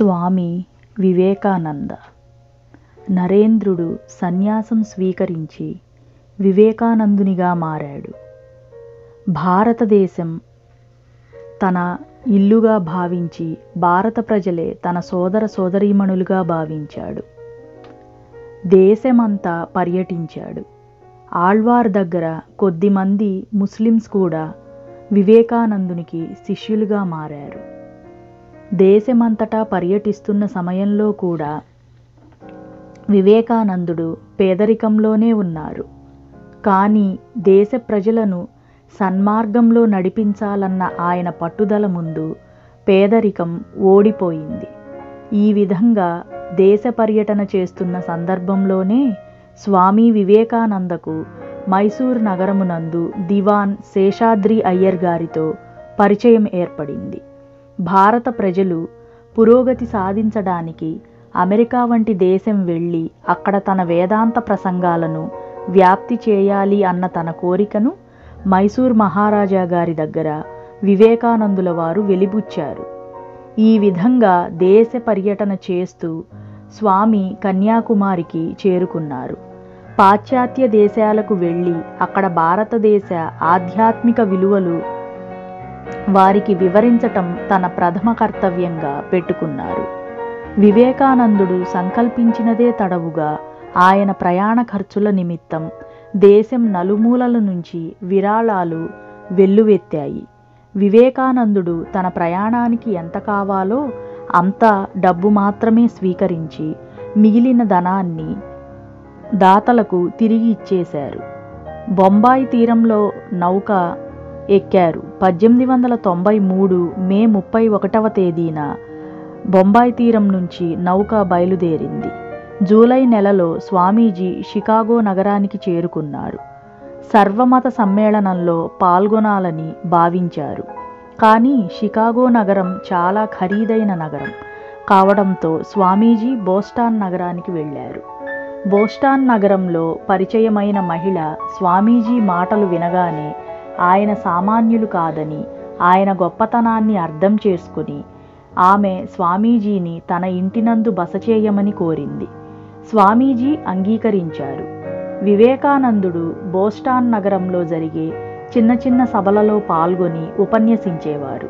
స్వామి వివేకానంద నరేంద్రుడు సన్యాసం స్వీకరించి వివేకానందునిగా మారాడు భారతదేశం తన ఇల్లుగా భావించి భారత ప్రజలే తన సోదర సోదరీమణులుగా భావించాడు దేశమంతా పర్యటించాడు ఆళ్వార్ దగ్గర కొద్దిమంది ముస్లిమ్స్ కూడా వివేకానందునికి శిష్యులుగా మారారు దేశమంతటా పర్యటిస్తున్న సమయంలో కూడా వివేకానందుడు పేదరికంలోనే ఉన్నారు కానీ దేశ ప్రజలను సన్మార్గంలో నడిపించాలన్న ఆయన పట్టుదల ముందు పేదరికం ఓడిపోయింది ఈ విధంగా దేశ పర్యటన చేస్తున్న సందర్భంలోనే స్వామి వివేకానందకు మైసూర్ నగరమునందు దివాన్ శేషాద్రి అయ్యర్ గారితో పరిచయం ఏర్పడింది భారత ప్రజలు పురోగతి సాధించడానికి అమెరికా వంటి దేశం వెళ్ళి అక్కడ తన వేదాంత ప్రసంగాలను వ్యాప్తి చేయాలి అన్న తన కోరికను మైసూర్ మహారాజా గారి దగ్గర వివేకానందుల వారు వెలిబుచ్చారు ఈ విధంగా దేశ పర్యటన చేస్తూ స్వామి కన్యాకుమారికి చేరుకున్నారు పాశ్చాత్య దేశాలకు వెళ్ళి అక్కడ భారతదేశ ఆధ్యాత్మిక విలువలు వారికి వివరించటం తన ప్రథమ కర్తవ్యంగా పెట్టుకున్నారు వివేకానందుడు సంకల్పించినదే తడవుగా ఆయన ప్రయాణ ఖర్చుల నిమిత్తం దేశం నలుమూలల నుంచి విరాళాలు వెల్లువెత్తాయి వివేకానందుడు తన ప్రయాణానికి ఎంత కావాలో అంత డబ్బు మాత్రమే స్వీకరించి మిగిలిన ధనాన్ని దాతలకు తిరిగి ఇచ్చేశారు బొంబాయి తీరంలో నౌక ఎక్కారు పద్దెనిమిది వందల తొంభై మూడు మే ముప్పై ఒకటవ తేదీన బొంబాయి తీరం నుంచి నౌక బయలుదేరింది జూలై నెలలో స్వామీజీ షికాగో నగరానికి చేరుకున్నారు సర్వమత సమ్మేళనంలో పాల్గొనాలని భావించారు కానీ షికాగో నగరం చాలా ఖరీదైన నగరం కావడంతో స్వామీజీ బోస్టాన్ నగరానికి వెళ్ళారు బోస్టాన్ నగరంలో పరిచయమైన మహిళ స్వామీజీ మాటలు వినగానే ఆయన సామాన్యులు కాదని ఆయన గొప్పతనాన్ని అర్థం చేసుకుని ఆమె స్వామీజీని తన ఇంటినందు బస చేయమని కోరింది స్వామీజీ అంగీకరించారు వివేకానందుడు బోస్టాన్ నగరంలో జరిగే చిన్న చిన్న సభలలో పాల్గొని ఉపన్యసించేవారు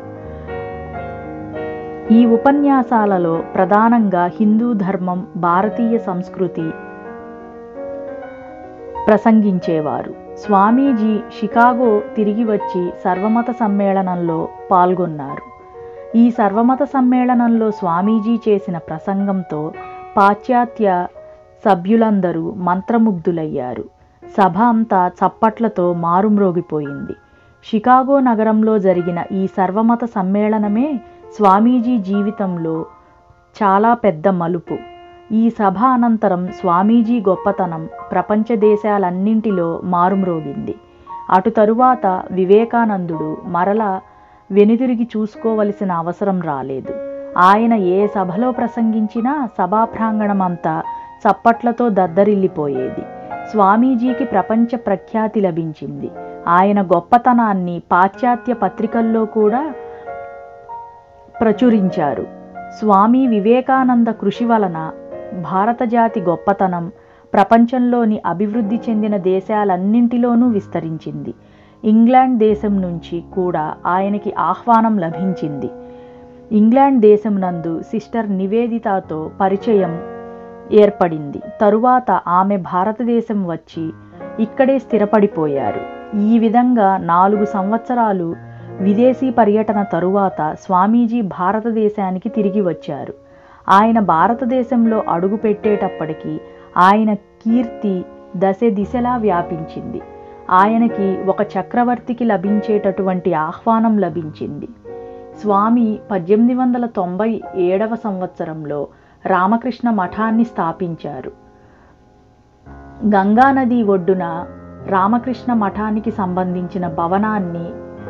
ఈ ఉపన్యాసాలలో ప్రధానంగా హిందూ ధర్మం భారతీయ సంస్కృతి ప్రసంగించేవారు స్వామీజీ షికాగో తిరిగి వచ్చి సర్వమత సమ్మేళనంలో పాల్గొన్నారు ఈ సర్వమత సమ్మేళనంలో స్వామీజీ చేసిన ప్రసంగంతో పాశ్చాత్య సభ్యులందరూ మంత్రముగ్ధులయ్యారు సభ అంతా చప్పట్లతో మారుమ్రోగిపోయింది షికాగో నగరంలో జరిగిన ఈ సర్వమత సమ్మేళనమే స్వామీజీ జీవితంలో చాలా పెద్ద మలుపు ఈ సభ అనంతరం స్వామీజీ గొప్పతనం ప్రపంచ దేశాలన్నింటిలో మారుమ్రోగింది అటు తరువాత వివేకానందుడు మరల వెనుదిరిగి చూసుకోవలసిన అవసరం రాలేదు ఆయన ఏ సభలో ప్రసంగించినా సభా ప్రాంగణమంతా చప్పట్లతో దద్దరిల్లిపోయేది స్వామీజీకి ప్రపంచ ప్రఖ్యాతి లభించింది ఆయన గొప్పతనాన్ని పాశ్చాత్య పత్రికల్లో కూడా ప్రచురించారు స్వామి వివేకానంద కృషి వలన భారత జాతి గొప్పతనం ప్రపంచంలోని అభివృద్ధి చెందిన దేశాలన్నింటిలోనూ విస్తరించింది ఇంగ్లాండ్ దేశం నుంచి కూడా ఆయనకి ఆహ్వానం లభించింది ఇంగ్లాండ్ దేశం నందు సిస్టర్ నివేదితతో పరిచయం ఏర్పడింది తరువాత ఆమె భారతదేశం వచ్చి ఇక్కడే స్థిరపడిపోయారు ఈ విధంగా నాలుగు సంవత్సరాలు విదేశీ పర్యటన తరువాత స్వామీజీ భారతదేశానికి తిరిగి వచ్చారు ఆయన భారతదేశంలో అడుగు పెట్టేటప్పటికీ ఆయన కీర్తి దశ దిశలా వ్యాపించింది ఆయనకి ఒక చక్రవర్తికి లభించేటటువంటి ఆహ్వానం లభించింది స్వామి పద్దెనిమిది వందల తొంభై ఏడవ సంవత్సరంలో రామకృష్ణ మఠాన్ని స్థాపించారు గంగానది ఒడ్డున రామకృష్ణ మఠానికి సంబంధించిన భవనాన్ని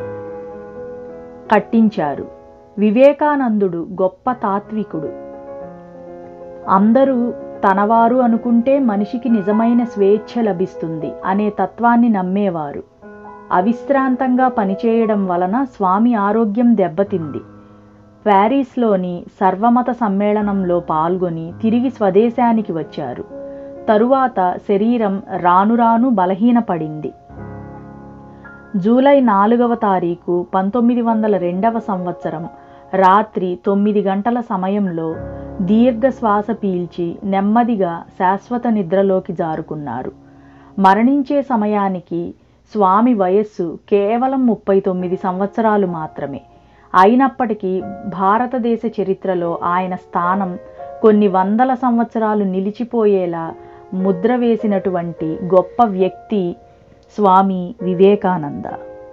కట్టించారు వివేకానందుడు గొప్ప తాత్వికుడు అందరూ తనవారు అనుకుంటే మనిషికి నిజమైన స్వేచ్ఛ లభిస్తుంది అనే తత్వాన్ని నమ్మేవారు అవిశ్రాంతంగా పనిచేయడం వలన స్వామి ఆరోగ్యం దెబ్బతింది ప్యారిస్లోని సర్వమత సమ్మేళనంలో పాల్గొని తిరిగి స్వదేశానికి వచ్చారు తరువాత శరీరం రాను రాను బలహీనపడింది జూలై నాలుగవ తారీఖు పంతొమ్మిది వందల రెండవ సంవత్సరం రాత్రి తొమ్మిది గంటల సమయంలో దీర్ఘ శ్వాస పీల్చి నెమ్మదిగా శాశ్వత నిద్రలోకి జారుకున్నారు మరణించే సమయానికి స్వామి వయస్సు కేవలం ముప్పై తొమ్మిది సంవత్సరాలు మాత్రమే అయినప్పటికీ భారతదేశ చరిత్రలో ఆయన స్థానం కొన్ని వందల సంవత్సరాలు నిలిచిపోయేలా ముద్ర వేసినటువంటి గొప్ప వ్యక్తి స్వామి వివేకానంద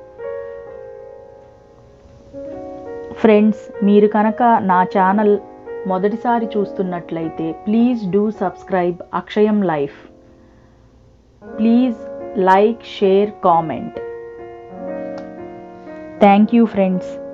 ఫ్రెండ్స్ మీరు కనుక నా ఛానల్ మొదటిసారి చూస్తున్నట్లయితే ప్లీజ్ డూ సబ్స్క్రైబ్ అక్షయం life please like share comment thank you friends